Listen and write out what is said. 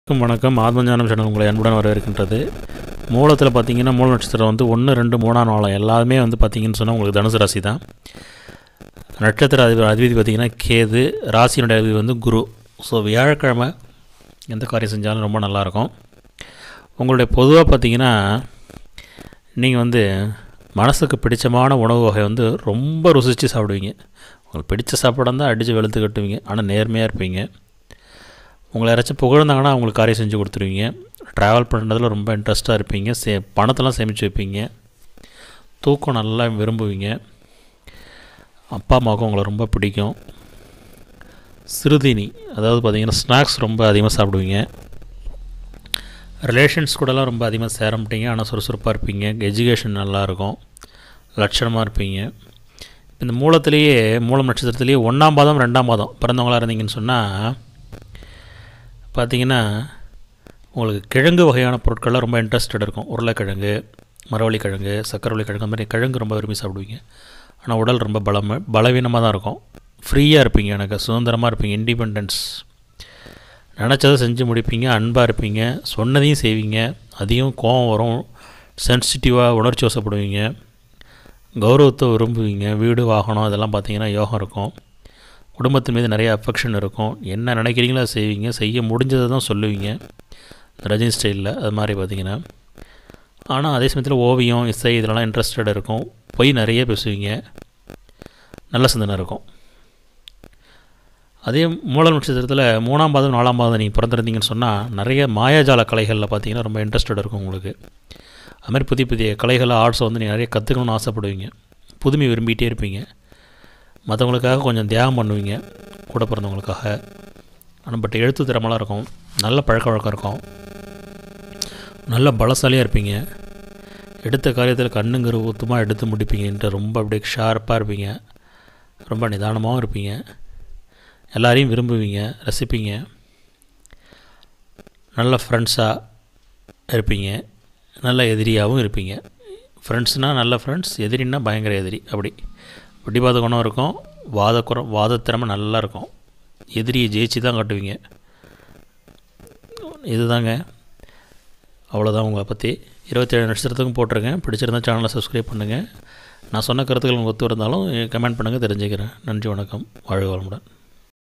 வணக்கம் வணக்கம் ஆத்மஞானம் சேனல் உங்களை அன்புடன் வரவேற்கின்றது மூலத்தில் பார்த்தீங்கன்னா மூல நட்சத்திரம் வந்து ஒன்று ரெண்டு மூணாம் நாளாம் எல்லாமே வந்து பார்த்தீங்கன்னு சொன்னால் உங்களுக்கு தனுசு ராசி தான் நட்சத்திர அதிபதி அதிபதி பார்த்தீங்கன்னா கேது ராசியினுடைய அதிபதி வந்து குரு ஸோ வியாழக்கிழமை எந்த காரியம் செஞ்சாலும் ரொம்ப நல்லாயிருக்கும் உங்களுடைய பொதுவாக பார்த்தீங்கன்னா நீங்கள் வந்து மனசுக்கு பிடிச்சமான உணவு வகை வந்து ரொம்ப ருசித்து சாப்பிடுவீங்க உங்களுக்கு பிடிச்ச சாப்பாடு தான் அடித்து வெளுத்து கட்டுவீங்க ஆனால் நேர்மையாக இருப்பீங்க உங்களை யாராச்சும் புகழ்ந்தாங்கன்னா அவங்களுக்கு காரியம் செஞ்சு கொடுத்துருவீங்க ட்ராவல் பண்ணுறதுல ரொம்ப இன்ட்ரெஸ்ட்டாக இருப்பீங்க சே பணத்தெல்லாம் சேமித்து வைப்பீங்க தூக்கம் நல்லா விரும்புவீங்க அப்பா அம்மாவுக்கும் உங்களை ரொம்ப பிடிக்கும் சிறுதீனி அதாவது பார்த்திங்கன்னா ஸ்நாக்ஸ் ரொம்ப அதிகமாக சாப்பிடுவீங்க ரிலேஷன்ஸ் கூடலாம் ரொம்ப அதிகமாக சேர மாட்டீங்க ஆனால் சுறுசுறுப்பாக இருப்பீங்க எஜுகேஷன் நல்லாயிருக்கும் லட்சணமாக இருப்பீங்க இந்த மூலத்திலேயே மூலம் நட்சத்திரத்திலேயே ஒன்றாம் பாதம் ரெண்டாம் பாதம் பிறந்தவங்களாக இருந்தீங்கன்னு சொன்னால் பார்த்தீங்கன்னா உங்களுக்கு கிழங்கு வகையான பொருட்கள்லாம் ரொம்ப இன்ட்ரெஸ்டட் இருக்கும் உருளைக்கிழங்கு மரவள்ளி கிழங்கு சக்கரவள்ளி கிழங்கு அந்த மாதிரி கிழங்கு ரொம்ப விரும்பி சாப்பிடுவீங்க ஆனால் உடல் ரொம்ப பலம் பலவீனமாக தான் இருக்கும் ஃப்ரீயாக இருப்பீங்க எனக்கு சுதந்திரமாக இருப்பீங்க இண்டிபெண்டன்ஸ் நினச்சதை செஞ்சு முடிப்பீங்க அன்பாக இருப்பீங்க சொன்னதையும் செய்வீங்க அதிகம் கோபம் வரும் சென்சிட்டிவாக உணர்ச்சி வசப்படுவீங்க கௌரவத்தை விரும்புவீங்க வீடு வாகனம் இதெல்லாம் பார்த்தீங்கன்னா யோகம் இருக்கும் குடும்பத்தின் மீது நிறைய அஃபெக்ஷன் இருக்கும் என்ன நினைக்கிறீங்களோ அதை செய்வீங்க செய்ய முடிஞ்சதை தான் சொல்லுவீங்க ரஜினி ஸ்டைலில் அது மாதிரி பார்த்தீங்கன்னா ஆனால் அதே சமயத்தில் ஓவியம் இசை இதெல்லாம் இன்ட்ரெஸ்டட் இருக்கும் பொய் நிறைய பேசுவீங்க நல்ல சிந்தனை இருக்கும் அதே மூல நட்சத்திரத்தில் மூணாம் பாதம் நாலாம் பாதம் நீங்கள் பிறந்திருந்தீங்கன்னு சொன்னால் நிறைய மாயாஜால கலைகளில் பார்த்தீங்கன்னா ரொம்ப இன்ட்ரெஸ்டட் இருக்கும் உங்களுக்கு அது மாதிரி புதிய புதிய கலைகளை ஆர்ட்ஸை வந்து நீங்கள் நிறைய கற்றுக்கணும்னு ஆசைப்படுவீங்க புதுமை விரும்பிகிட்டே இருப்பீங்க மற்றவங்களுக்காக கொஞ்சம் தியாகம் பண்ணுவீங்க கூட பிறந்தவங்களுக்காக ஆனால் பட் எழுத்து திறமெல்லாம் இருக்கும் நல்ல பழக்க வழக்கம் இருக்கும் நல்ல பலசாலியாக இருப்பீங்க எடுத்த காரியத்தில் கண்ணுங்கிற ஊத்தமாக எடுத்து முடிப்பீங்கன்ட்டு ரொம்ப அப்படியே ஷார்ப்பாக இருப்பீங்க ரொம்ப நிதானமாகவும் இருப்பீங்க எல்லாரையும் விரும்புவீங்க ரசிப்பீங்க நல்ல ஃப்ரெண்ட்ஸாக இருப்பீங்க நல்ல எதிரியாகவும் இருப்பீங்க ஃப்ரெண்ட்ஸ்னால் நல்ல ஃப்ரெண்ட்ஸ் எதிரின்னா பயங்கர எதிரி அப்படி பிடிவாத குணம் இருக்கும் வாத குறம் வாதத்திறமை நல்லா இருக்கும் எதிரியை ஜெயிச்சு தான் காட்டுவீங்க இதுதாங்க அவ்வளோதான் உங்களை பற்றி இருபத்தேழு நட்சத்திரத்துக்கும் போட்டிருக்கேன் பிடிச்சிருந்தா சேனலை சப்ஸ்கிரைப் பண்ணுங்கள் நான் சொன்ன கருத்துக்கள் உங்களுக்கு ஒத்து இருந்தாலும் கமெண்ட் பண்ணுங்கள் தெரிஞ்சுக்கிறேன் நன்றி வணக்கம் வாழ்க வளமுடன்